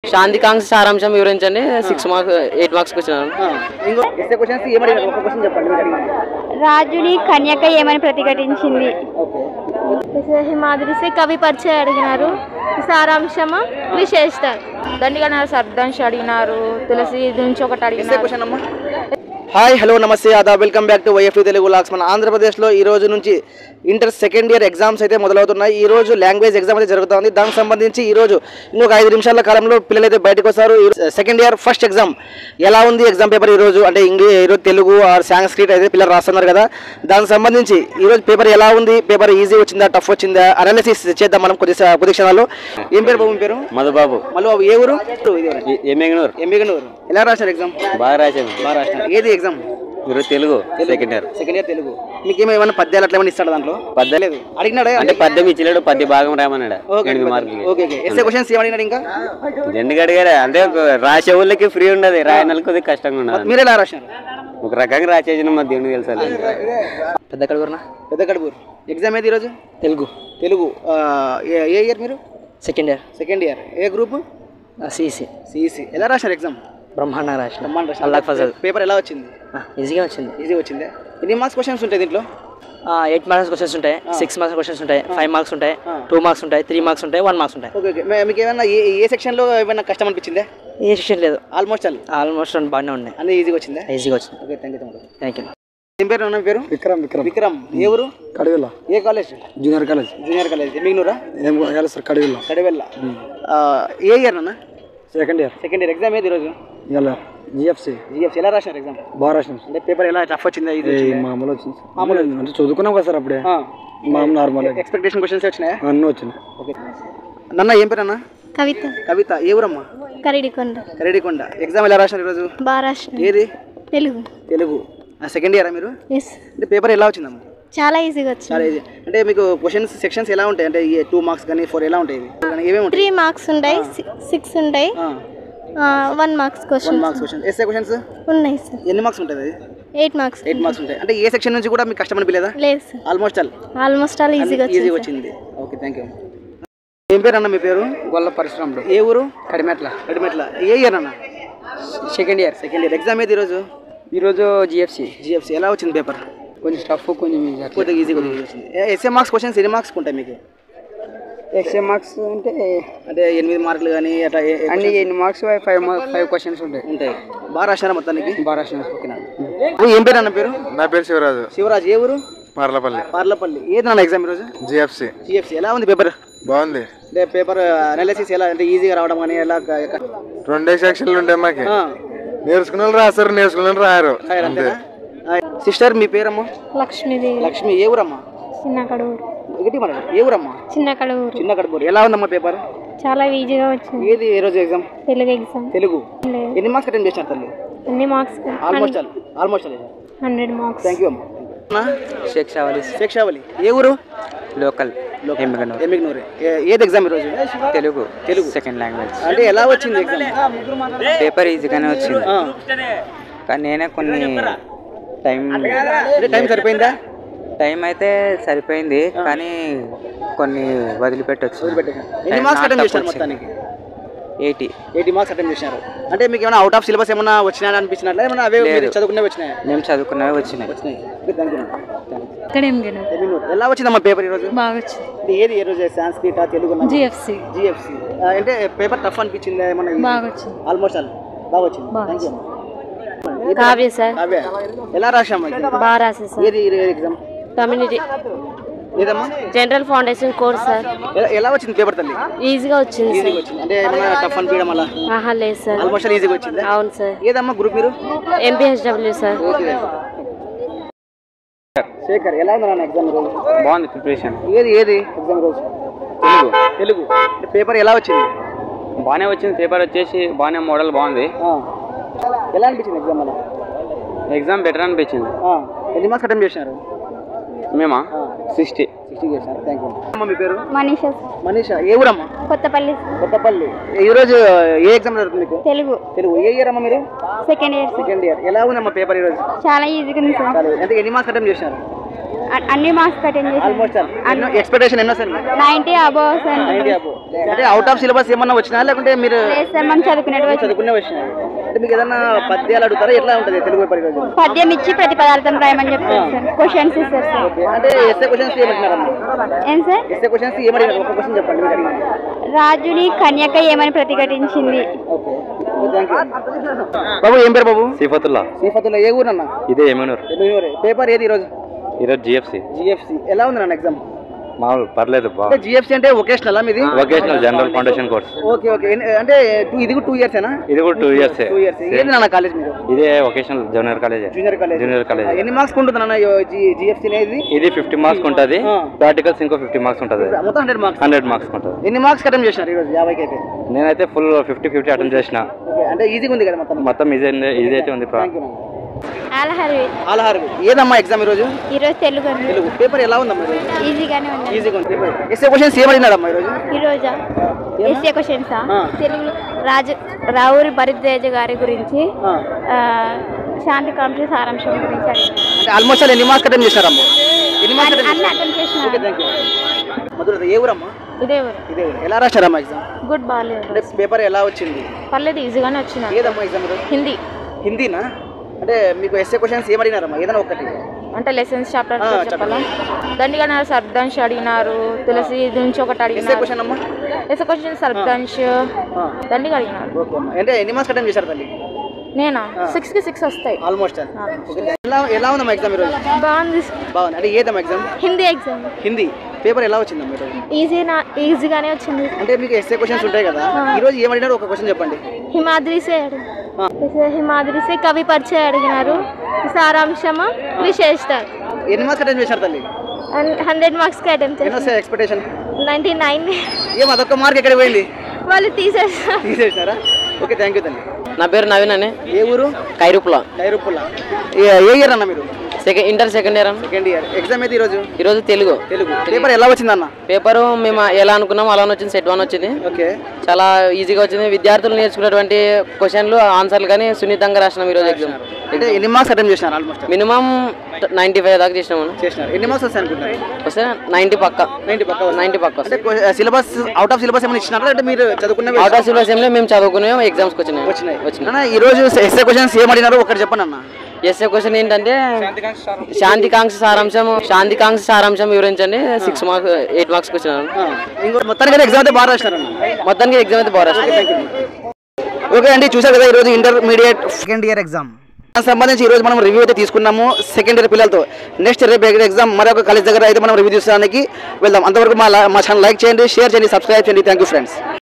శాంతికాంక్ష సారాంశం వివరించండి six marks eight marks వచ్చినాను ఇంకో ఎస్ఏ క్వశ్చన్స్ ఏమడిగారు ఒక క్వశ్చన్ చెప్పండి మీరు అడిగింది రాజుని కన్యక ఏమని ప్రతిఘటించింది ఓకే మాధురి సే కవి పరిచయం అడిగినారు సారాంశము విశేషత దండిగా సర్దంశ అడిగినారు తులసి నుంచి ఒకటి ఎస్ఏ అడిగినారు క్వశ్చన్ అమ్మా హాయ్ హలో నమస్తే అదా welcome back to YF Telugu లాక్స్ మన ఆంధ్రప్రదేశ్లో ఈ రోజు నుంచి ఇంటర్ సెకండ్ ఇయర్ ఎగ్జామ్స్ అయితే మొదలవుతున్నాయి ఈ రోజు లాంగ్వేజ్ ఎగ్జామ్ అయితే జరుగుతుంది దానికి సంబంధించి ఈ రోజు ఇంకొక ఐదు నిమిషాల కాలంలో పిల్లలు అయితే బయటకు వస్తారు సెకండ్ ఇయర్ ఫస్ట్ ఎగ్జామ్ ఎలా ఉంది ఎగ్జామ్ పేపర్ ఈ రోజు అంటే ఇంగ్లీష్ ఈరోజు తెలుగు ఆర్ సాంస్క్రిట్ అయితే పిల్లలు రాస్తున్నారు కదా దానికి సంబంధించి ఈ రోజు పేపర్ ఎలా ఉంది పేపర్ ఈజీ వచ్చిందా టఫ్ వచ్చిందా అనాలిసిస్ చేద్దాం మనం కొద్ది స- కొద్ది క్షణాల్లో ఏం పేరు బాబు మీ పేరు మధుబాబు మళ్ళీ బాబు ఏ ఊరు ఇది ఎమ్మెగనూరు ఎంబీగనూరు ఎలా రాశారు ఎగ్జామ్ బాగా రాశాను బాగా రాసినారు ఏది ఎగ్జామ్ ఈరోజు Telugu second year second year Telugu మీకు ఏమైనా పద్యాలు అట్లా ఏమైనా ఇస్తాడు దాంట్లో పద్దలేదు అడిగినాడే అంటే పద్యం ఇచ్చలేడు పద్య భాగం రామన్నాడు ఎనిమిది మార్కులు ఓకే ఓకే ఎస్ఏ క్వశ్చన్స్ ఏమడిగినాడు ఇంకా జెండు అడిగారు అంటే ఒక రాసే వాళ్ళకి ఫ్రీ ఉండదు రాయనలకు కొద్దిగా కష్టంగా ఉండదు మీరు ఎలా రాశారు ఒక రకంగా రాసేసిన మా దేవునికి తెలుసా పెద్ద కడుగురునా పెద్ద కడుగురు ఎగ్జామ్ ఏది ఈరోజు తెలుగు తెలుగు ఆ, ఏ ఏ ఇయర్ మీరు సెకండ్ ఇయర్ సెకండ్ ఇయర్ ఏ గ్రూప్ సిసి సిఈసి ఎలా రాశారు ఎగ్జామ్ బ్రహ్మాండంగా రాసిన బ్రహ్మాండ రాశారు. అల్లాహ్ ఫజల్ పేపర్ ఎలా వచ్చింది ఈజీగా వచ్చింది ఈజీ వచ్చిందే ఎన్ని మార్క్స్ క్వశ్చన్స్ ఉంటాయి దీంట్లో ఎయిట్ మార్క్స్ క్వశ్చన్స్ ఉంటాయి సిక్స్ మార్క్స్ క్వశ్చన్స్ ఉంటాయి ఫైవ్ మార్క్స్ ఉంటాయి టూ మార్క్స్ ఉంటాయి త్రీ మార్క్స్ ఉంటాయి వన్ మార్క్స్ ఉంటాయి ఓకే ఓకే మే- మీకు ఏమైనా ఏ ఏ సెక్షన్లో ఏమైనా కష్టం అనిపించిందే ఏ సెక్షన్ లేదు ఆల్మోస్ట్ ఆల్ ఆల్మోస్ట్ బాగానే ఉన్నాయి అన్నీ ఈజీగా వచ్చిందే ఈజీగా వచ్చింది ఓకే థ్యాంక్ యూ తమ్ముడు థ్యాంక్ యూ ఏం పేరు అన్న పేరు విక్రమ్ విక్రమ్ విక్రమ్ ఏ ఊరు కడివెల్ల ఏ college junior college junior college మిగినూరా ఏం కాలేదు సార్ కడివెల్ల కడివెల్ల ఆ, ఏ ఇయర్ అన్న second year second year exam ఏది ఈరోజు ఇవాళ జిఎఫ్సి జిఎఫ్స్ ఎలా రాశారు ఎగ్జామ్ బాగా రాసినాం సార్ అంటే పేపర్ ఎలా టఫ్ వచ్చిందా ఇది ఏ మామూలు వచ్చింది సార్. మామూలు అంటే చదువుకున్నాం కదా సార్ అప్పుడే మామూలు నార్మల్ ఎక్స్పెక్టేషన్ క్వశ్చన్స్ వచ్చినాయా అన్నీ వచ్చినాయి ఓకే నన్న ఏం పేరు అన్న కవిత కవిత ఏ ఊరమ్మా కరిడికొండ రెడ్డికొండ ఎగ్జామ్ ఎలా రాశారు ఈరోజు బాగా రాసిన ఏది తెలుగు తెలుగు సెకండ్ ఇయరా మీరు ఎస్ అంటే పేపర్ ఎలా వచ్చిందమ్మా చాలా ఈజీగా వచ్చింది చాలా ఈజీ అంటే మీకు క్వశ్చన్స్ సెక్షన్స్ ఎలా ఉంటాయి అంటే టూ మార్క్స్ కానీ ఫోర్ ఎలా ఉంటాయి ఇవి కానీ ఏమేమి ఉంటాయి త్రీ మార్క్స్ ఉంటాయి సిక్స్ ఉంటాయి one marks one question marks question SA questions ఉన్నాయి సార్ ఎన్ని మార్క్స్ ఉంటుంది అది ఎయిట్ మార్క్స్ ఎయిట్ మార్క్స్ ఉంటాయి అంటే ఏ సెక్షన్ నుంచి కూడా మీకు కష్టం అనిపించలేదా లేదు sir almost all almost all ఈజీగా ఈజీ వచ్చింది వచ్చింది ఓకే థ్యాంక్ యూ ఏం పేరు అన్న మీ పేరు గొల్ల పరిశ్రమలు ఏ ఊరు కడిమెట్ల రెడ్డిమెట్ల ఏ ఇయర్ అన్న second year second year exam ఏది ఈరోజు ఈరోజు జిఎఫ్సి జిఎఫ్సి ఎలా వచ్చింది పేపర్ కొంచెం టఫ్ కొంచెం కొద్దిగా ఈజీ కొద్దిగా easy వచ్చింది ఎస్ఏ మార్క్స్ క్వశ్చన్స్ ఎన్ని మార్క్స్ ఉంటాయి మీకు ఎక్స్ఏ మార్క్స్ అంటే అంటే ఎనిమిది మార్కులు కానీ అట్లా ఏ- ఏ అన్ని ఎన్ని మార్క్స్ ఫైవ్ ఫైవ్ క్వశ్చన్స్ ఉంటాయి ఉంటాయి బాగా రాశారా మొత్తానికి బాగా రాసినాం సార్. ఓకేనా ఏం పేరు అన్న పేరు నా పేరు శివరాజు శివరాజ్ ఏ ఊరు మర్లపల్లి పార్లపల్లి ఏది నాన్న ఎగ్జామ్ ఈరోజు జిఎఫ్సి జిఎఫ్సి ఎలా ఉంది పేపర్ బాగుంది అంటే పేపర్ అనాలిసిస్ ఎలా అంటే ఈజీగా రావడం కానీ ఎలా క- క- రెండే సెక్షన్లు ఉంటాయి మాకి ఆ, నేర్చుకున్న వాళ్ళు రాస్తారు నేర్చుకున్న వాళ్ళు రాయరు సరే అంతేనా సిస్టర్ మీ పేరమ్మా లక్ష్మీదేవి లక్ష్మి ఏ ఊరమ్మా చిన్న కడుగురు ఒకటి మన ఏ ఊరమ్మా చిన్న కడుగురు చిన్న కడుపూరు ఎలా ఉందమ్మా పేపర్ చాలా ఈజీగా వచ్చింది ఏది ఏ రోజు ఎగ్జామ్ తెలుగు ఎగ్జామ్ తెలుగు ఎన్ని మార్క్స్ అటెండ్ చేసినారు తల్లి అన్ని marks almost all almost all hundred marks thank you అమ్మా అన్నా, షేక్ షావలి షేక్ షావలి ఏ ఊరు లోకల్ ఎమ్మిగ్నూరు ఏది ఎగ్జామ్ ఈరోజు తెలుగు తెలుగు సెకండ్ లాంగ్వేజ్ అంటే ఎలా వచ్చింది ఎగ్జామ్ పేపర్ ఈజీగానే వచ్చింది ఆ, కానీ నేనే కొన్ని టైం అంటే టైం సరిపోయిందా టైం అయితే సరిపోయింది కానీ కొన్ని వదిలిపెట్టొచ్చు ఎన్ని మార్క్స్ అటెండ్ చేశారు మొత్తానికి ఎయిటీ ఎయిటీ మార్క్స్ అటెండ్ చేశారు అంటే మీకు ఏమైనా అవుట్ ఆఫ్ సిలబస్ ఏమైనా వచ్చినా అనిపించినట్లే ఏమైనా అవే మీరు చదువుకునే వచ్చినాయి మేము చదువుకున్నవి వచ్చినాయి వచ్చినాయి థ్యాంక్ యూ ఇక్కడ ఏం గెలు ఎలా వచ్చిందమ్మా పేపర్ ఈరోజు బాగా వచ్చింది ఇది ఏది ఏ రోజు సాంస్క్రిట్ తెలుగు జిఎఫ్సి జిఎఫ్సి అంటే పేపర్ టఫ్ అనిపించిందా ఏమన్నా బాగా వచ్చింది ఆల్మోస్ట్ ఆల్ బాగా వచ్చింది థ్యాంక్ యూ కావ్య సార్ అవే ఎలా రాశామ్మా బాగా రాసేది సార్ ఏది ఎగ్జామ్ కమ్యూనిటీ ఏదమ్మా జనరల్ ఫౌండేషన్ కోర్స్ సార్ ఎలా- ఎలా వచ్చింది పేపర్ తల్లి ఈజీగా వచ్చింది ఈజీగా వచ్చింది అంటే ఏమన్నా టఫ్ అనిపించడం అలా ఆహా లేదు సార్ ఆల్మోస్ట్ ఆల్ ఈజీగా వచ్చిందా అవును సార్ ఏదమ్మా గ్రూప్ మీరు ఎంపీహెచ్డబ్ల్యూ సార్ ఓకే శేఖర్ ఎలా ఉంది నాన్న ఎగ్జామ్ రోజు బాగుంది ప్రిపరేషన్ ఏది ఏది ఎగ్జామ్ రోజు తెలుగు తెలుగు అంటే పేపర్ ఎలా వచ్చింది బాగానే వచ్చింది పేపర్ వచ్చేసి బాగానే మోడల్ బాగుంది ఆ. ఎలా అనిపించింది ఎగ్జామ్ అలా ఎగ్జామ్ బెటర్ అనిపించింది ఆ. ఎన్ని మార్క్స్ అటెంప్ట్ చేసినారు మేమా సిక్స్టీ సిక్స్టీ చేసినారు థ్యాంక్ యూ అమ్మ మీ పేరు మనీషా మనీషా ఏ ఊరమ్మా కొత్తపల్లి కొత్తపల్లి ఈ రోజు ఏ ఎగ్జామ్ జరుగుతుంది మీకు తెలుగు తెలుగు ఏ ఇయర్ అమ్మా మీరు సెకండ్ ఇయర్ సెకండ్ ఇయర్ ఎలా ఉందమ్మా పేపర్ ఈరోజు చాలా ఈజీగా ఉంది సార్ చాలు అంటే ఎన్ని మార్క్స్ అటెంప్ట్ చేసినారు అ- అన్ని మార్క్స్ అటెండ్ చేశాను ఆల్మోస్ట్ ఎక్స్పెక్టేషన్ ఎన్నో సార్ నైంటీ అబౌవ్ సార్ అంటే అవుట్ ఆఫ్ సిలబస్ ఏమన్నా వచ్చినా లేకుంటే మీరు లేదు సార్ మనం చదువుకునేది చదువుకునే వచ్చినాయి అంటే మీకు ఏదన్నా పద్యాలు అడుగుతారా ఎట్లా ఉంటుంది తెలుగు పేపర్ ఈరోజు పద్యం ఇచ్చి ప్రతి పదార్థం రాయమని చెప్తారు సార్ క్వశ్చన్స్ ఇస్తారు సార్ అంటే ఎస్ఏ క్వశ్చన్స్ ఏమంటున్నారమ్మా ఏం సార్ ఎస్ఏ క్వశ్చన్స్ ఏమడిగారు ఒక క్వశ్చన్ చెప్పండి మీరు అడిగింది రాజుని కన్యక ఏమని ప్రతిఘటించింది ఓకే థ్యాంక్ యూ బాబు ఏం పేరు బాబు సిఫతుల్లా శ్రీపతిలో ఏ ఊరు అన్న ఇదే ఏమనూరు పేపర్ ఏది ఈరోజు ఈరోజు జిఎఫ్సి జిఎఫ్సి ఎలా ఉంది నాన్న ఎగ్జామ్ మామూలు పర్లేదు బా అంటే జిఎఫ్సి అంటే వొకేషనల్ మీది vocational general foundation course okay okay ఎన్ని- అంటే టూ ఇది కూడా టూ ఇయర్స్ ఏనా ఇది కూడా టూ ఇయర్స్ టూ ఇయర్స్ ఏది నాన్న కాలేజ్ మీరు ఇదే vocational junior college junior college junior college ఎన్ని మార్క్స్ ఉంటుంది నాన్న జిఎఫ్సి అనేది ఇది ఫిఫ్టీ మార్క్స్ ఉంటుంది ఆ. ప్రాక్టికల్స్ ఇంకో ఫిఫ్టీ మార్క్స్ ఉంటుంది మొత్తం హండ్రెడ్ మార్క్స్ హండ్రెడ్ మార్క్స్ ఉంటుంది ఎన్ని మార్క్స్ అటెంప్ట్ చేసినారు ఈరోజు యాభైకి అయితే నేనైతే ఫుల్ ఫిఫ్టీ ఫిఫ్టీ అటెండ్ చేసిన ఓకే అంటే ఈజీగా ఉంది కదా మొత్తం మొత్తం ఇదే ఇదైతే ఉంది ప్రా థ్యాంక్ యూ నాన్న ఆలహరి ఆలహార్ ఏదమ్మా ఎగ్జామ్ ఈరోజు ఈరోజు తెలుగు అండి తెలుగు పేపర్ ఎలా ఉందమ్మా ఈరోజు ఈజీగానే ఉంది ఈజీగా ఉంది పేపర్ ఎస్ఏ క్వశ్చన్స్ ఏమడినాడమ్మా ఈరోజు ఈరోజా ఎస్ఏ క్వశ్చన్సా ఆ. తెలుగు రాజు రావురి భరద్వాజ గారి గురించి ఆ. ఆ, శాంతి కాంక్ష సారాంశం గురించి అడిగారు అంటే ఆల్మోస్ట్ ఎన్ని మార్క్స్ అటెంప్ట్ చేశారమ్మా ఎన్ని మార్క్స్ అన్ని అటెంప్ట్ అటెండ్ ఓకే చేసిన థ్యాంక్ యూ మధురత ఏ ఊరమ్మా ఇదే ఊరు ఇదే ఊరు ఎలా రాశారమ్మా ఎగ్జామ్ గుడ్ బాగాలేదు అంటే పేపర్ ఎలా వచ్చింది పర్లేదు ఈజీగానే వచ్చిన ఏదమ్మా ఎగ్జామ్ ఈరోజు హిందీ హిందీనా అంటే మీకు ఎస్ఏ క్వశ్చన్స్ ఏమడినారమ్మా ఏదైనా ఒకటి అంటే లెసన్స్ చాప్టర్ ఆ, చెప్పాలా దండిగా సర్దంశ్ అడిగినారు తులసి నుంచి ఒకటి ఎస్ఏ అడిగినారు క్వశ్చన్ అమ్మా ఎస్ క్వశ్చన్ సర్దంశ్ ఆ. దండిగా అడిగినారు ఓకే అమ్మా అంటే ఎన్ని మార్క్స్ అటెంప్ట్ చేశారు తల్లి నేనా సిక్స్ కి సిక్స్ వస్తాయి ఆల్మోస్ట్ ఓకే ఎలా ఎలా ఉందమ్మా ఎగ్జామ్ ఈరోజు బాగుంది బాగుంది అంటే ఏదమ్మా exam Hindi exam Hindi paper ఎలా వచ్చిందమ్మా ఈరోజు ఈజీ ఈజీగానే వచ్చింది అంటే మీకు ఎస్ఏ క్వశ్చన్స్ ఉంటాయి కదా ఈరోజు ఏమడినారు ఒక క్వశ్చన్ చెప్పండి హిమాద్రి సే అడిగి హిమాద్రి సే కవి పరిచయం అడిగినారు సారాంశము విశేషత ఎన్ని మార్క్స్ అటెంప్ట్ చేశారు తల్లి హండ్రెడ్ మార్క్స్కి అటెంప్ట్ ఎన్ని వస్తాయి ఎక్స్పెక్టేషన్ నైంటీ నైన్ ఏం అదొక్క మార్క్ ఎక్కడ పోయింది వాళ్ళు తీసేస్తారు తీసేసినారా ఓకే థ్యాంక్ యూ తల్లి నా పేరు నవీన్ అని ఏ ఊరు కైరుపుల కైరుప్పుల్లా ఏ ఏ ఇయర్ అన్న మీరు second inter second year second year exam అయితే ఈరోజు ఈరోజు తెలుగు తెలుగు పేపర్ ఎలా వచ్చిందన్న పేపరు మేము ఎలా అనుకున్నాం అలానే వచ్చింది సెట్ వన్ వచ్చింది ఓకే చాలా ఈజీగా వచ్చింది విద్యార్థులు నేర్చుకునేటువంటి క్వశ్చన్లు ఆన్సర్లు కానీ సున్నితంగా రాసినాం ఈరోజు ఎగ్జామ్ అంటే ఎన్ని మార్క్స్ అటెంప్ట్ చేసినారు ఆల్మోస్ట్ మినిమం నైంటీ ఫైవ్ దాకా చేసినాము చేసినారు ఎన్ని మార్క్స్ వస్తాయి అనుకుంటారు వస్తే నైంటీ పక్క నైన్టీ పక్క నైంటీ పక్క అంటే సిలబస్ అవుట్ ఆఫ్ సిలబస్ ఏమైనా ఇచ్చినారా అంటే మీరు చదువుకున్న అవుట్ ఆఫ్ సిలబస్ ఏం మేము చదువుకునే ఎగ్జామ్స్కి వచ్చినాయి వచ్చినాయి వచ్చినాయి అన్న ఈ రోజు ఎస్ఏ క్వశ్చన్స్ ఏం అడిగినారో ఒకటి చెప్పండి అన్న ఎస్ఏ క్వశ్చన్ ఏంటంటే శాంతికాంక్ష సారాంశం శాంతికాంక్ష సారాంశం వివరించండి సిక్స్ మార్క్స్ ఎయిట్ మార్క్స్ వచ్చినాను ఆ, ఇంకో మొత్తానికి ఎగ్జామ్ అయితే బాగా రాసినారన్న మొత్తానికి ఎగ్జామ్ అయితే బాగా రాశాను. ఓకే అండి చూసారు కదా ఈరోజు ఇంటర్మీడియట్ సెకండ్ ఇయర్ ఎగ్జామ్ దానికి సంబంధించి ఈరోజు మనం రివ్యూ అయితే తీసుకున్నాము సెకండ్ ఇయర్ పిల్లలతో నెక్స్ట్ రేపు ఎగ్జామ్ మరొక కాలేజ్ దగ్గర అయితే మనం రివ్యూ తీసుకోవడానికి వెళ్దాం అంతవరకు మా లా- మా ఛానల్ లైక్ చేయండి షేర్ చేయండి సబ్స్క్రైబ్ చేయండి థ్యాంక్ యూ ఫ్రెండ్స్